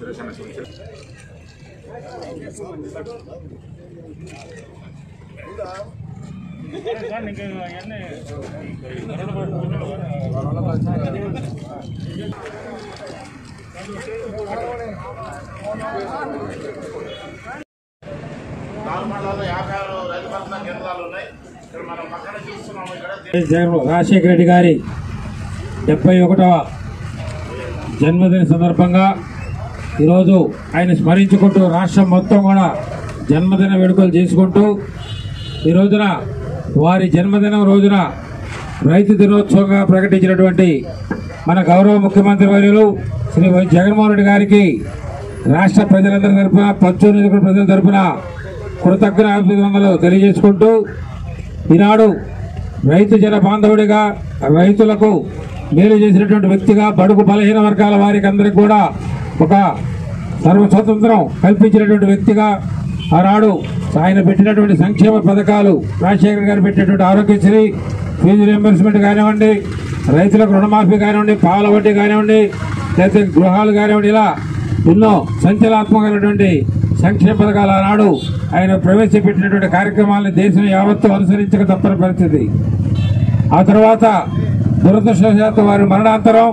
నాలుగు మండలాల్లో యాభై ఆరు రైతు భరోసా కేంద్రాలు ఉన్నాయి ఇక్కడ మనం పక్కన చూస్తున్నాము ఇక్కడ జగన్ రాజశేఖర రెడ్డి గారి డెబ్బై ఒకటవ జన్మదిన సందర్భంగా ఈరోజు ఆయన స్మరించుకుంటూ రాష్ట్రం మొత్తం కూడా జన్మదిన వేడుకలు చేసుకుంటూ ఈ రోజున వారి జన్మదినం రోజున రైతు దినోత్సవంగా ప్రకటించినటువంటి మన గౌరవ ముఖ్యమంత్రి వర్యులు శ్రీ వై జగన్మోహన్ రెడ్డి గారికి రాష్ట్ర ప్రజలందరి తరఫున పశ్చిమ నియోజకవర్గ ప్రజల తరఫున కృతజ్ఞ అభినందనలు తెలియజేసుకుంటూ ఈనాడు రైతు జన బాంధవుడిగా రైతులకు మేలు చేసినటువంటి వ్యక్తిగా బడుగు బలహీన వర్గాల వారికి అందరికి కూడా ఒక సర్వ స్వతంత్రం కల్పించినటువంటి వ్యక్తిగా ఆనాడు ఆయన పెట్టినటువంటి సంక్షేమ పథకాలు రాజశేఖర్ గారు పెట్టినటువంటి ఆరోగ్యశ్రీ ఫీజు రియంబర్స్మెంట్ కానివ్వండి రైతులకు రుణమాఫీ కానివ్వండి పాల వడ్డీ కానివ్వండి లేకపోతే గృహాలు కానివ్వండి ఇలా ఎన్నో సంచలనాత్మకమైనటువంటి సంక్షేమ పథకాలు ఆనాడు ఆయన ప్రవేశపెట్టినటువంటి కార్యక్రమాలను దేశం యావత్తు అనుసరించక తప్పని పరిస్థితి ఆ తర్వాత దురదృష్టవశాత్తు వారి మరణాంతరం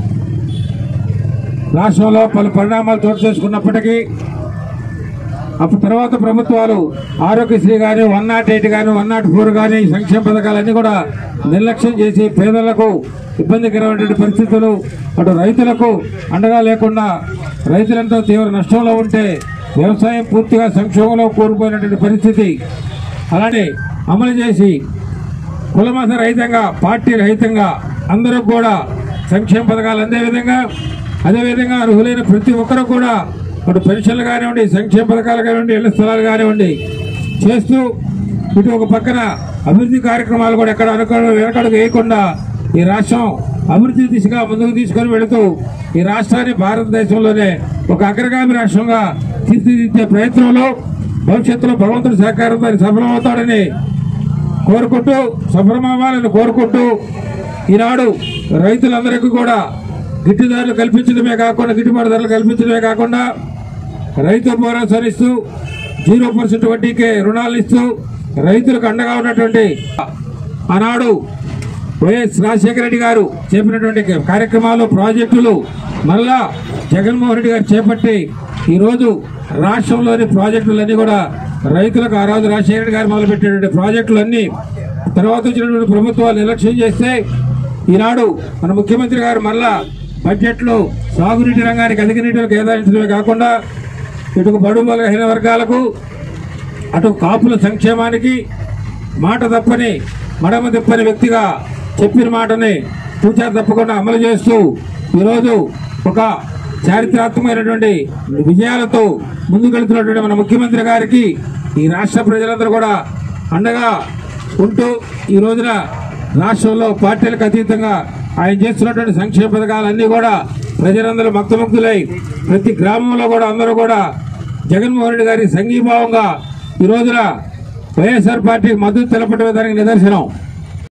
రాష్ట్రంలో పలు పరిణామాలు చోటు చేసుకున్నప్పటికీ అప్పుడు తర్వాత ప్రభుత్వాలు ఆరోగ్యశ్రీ కానీ వన్ నాట్ ఎయిట్ కానీ వన్ నాట్ ఫోర్ కానీ సంక్షేమ పథకాలన్నీ కూడా నిర్లక్ష్యం చేసి పేదలకు ఇబ్బందికరమైనటువంటి పరిస్థితులు అటు రైతులకు అండగా లేకుండా రైతులంతా తీవ్ర నష్టంలో ఉంటే వ్యవసాయం పూర్తిగా సంక్షోభంలో కోల్పోయినటువంటి పరిస్థితి అలానే అమలు చేసి కులమత రహితంగా పార్టీ రహితంగా అందరూ కూడా సంక్షేమ పథకాలు అందే విధంగా అదేవిధంగా అర్హులైన ప్రతి ఒక్కరూ కూడా అటు పెన్షన్లు కానివ్వండి సంక్షేమ పథకాలు కానివ్వండి ఇళ్ల స్థలాలు కానివ్వండి చేస్తూ ఇటు ఒక పక్కన అభివృద్ధి కార్యక్రమాలు కూడా ఎక్కడ అనుకోవడం వెనకడుగు వేయకుండా ఈ రాష్ట్రం అభివృద్ధి దిశగా ముందుకు తీసుకొని వెళుతూ ఈ రాష్ట్రాన్ని భారతదేశంలోనే ఒక అగ్రగామి రాష్ట్రంగా తీర్చిదిద్దే ప్రయత్నంలో భవిష్యత్తులో భగవంతుడి సహకారంతో ఆయన సఫలమవుతాడని కోరుకుంటూ సఫలమవ్వాలని కోరుకుంటూ ఈనాడు రైతులందరికీ కూడా గిట్టుబాట్లు కల్పించడమే కాకుండా గిట్టుబాటు ధరలు కల్పించడమే కాకుండా రైతు భరోసా ఇస్తూ జీరో పర్సెంట్ వడ్డీకే రుణాలు ఇస్తూ రైతులకు అండగా ఉన్నటువంటి ఆనాడు వైఎస్ రాజశేఖర రెడ్డి గారు చేపినటువంటి కార్యక్రమాలు ప్రాజెక్టులు మరలా జగన్మోహన్ రెడ్డి గారు చేపట్టి ఈరోజు రాష్ట్రంలోని ప్రాజెక్టులన్నీ కూడా రైతులకు ఆ రోజు రాజశేఖర రెడ్డి గారు మొదలుపెట్టినటువంటి ప్రాజెక్టులన్నీ తర్వాత వచ్చినటువంటి ప్రభుత్వాలు నిర్లక్ష్యం చేస్తే ఈనాడు మన ముఖ్యమంత్రి గారు మరలా బడ్జెట్లో సాగునీటి రంగానికి అధిక నీటిని కేటాయించడమే కాకుండా ఇటు బడుగు బలహీన వర్గాలకు అటు కాపుల సంక్షేమానికి మాట తప్పని మడమ తిప్పని వ్యక్తిగా చెప్పిన మాటని తూచా తప్పకుండా అమలు చేస్తూ ఈరోజు ఒక చారిత్రాత్మకమైనటువంటి విజయాలతో ముందుకెళ్తున్నటువంటి మన ముఖ్యమంత్రి గారికి ఈ రాష్ట్ర ప్రజలందరూ కూడా అండగా ఉంటూ ఈ రోజున రాష్ట్రంలో పార్టీలకు అతీతంగా ఆయన చేస్తున్నటువంటి సంక్షేమ పథకాలన్నీ కూడా ప్రజలందరూ భక్తముక్తులై ప్రతి గ్రామంలో కూడా అందరూ కూడా జగన్మోహన్ రెడ్డి గారి సంఘీభావంగా ఈ రోజున వైఎస్ఆర్ పార్టీకి మద్దతు తెలపడమే దానికి నిదర్శనం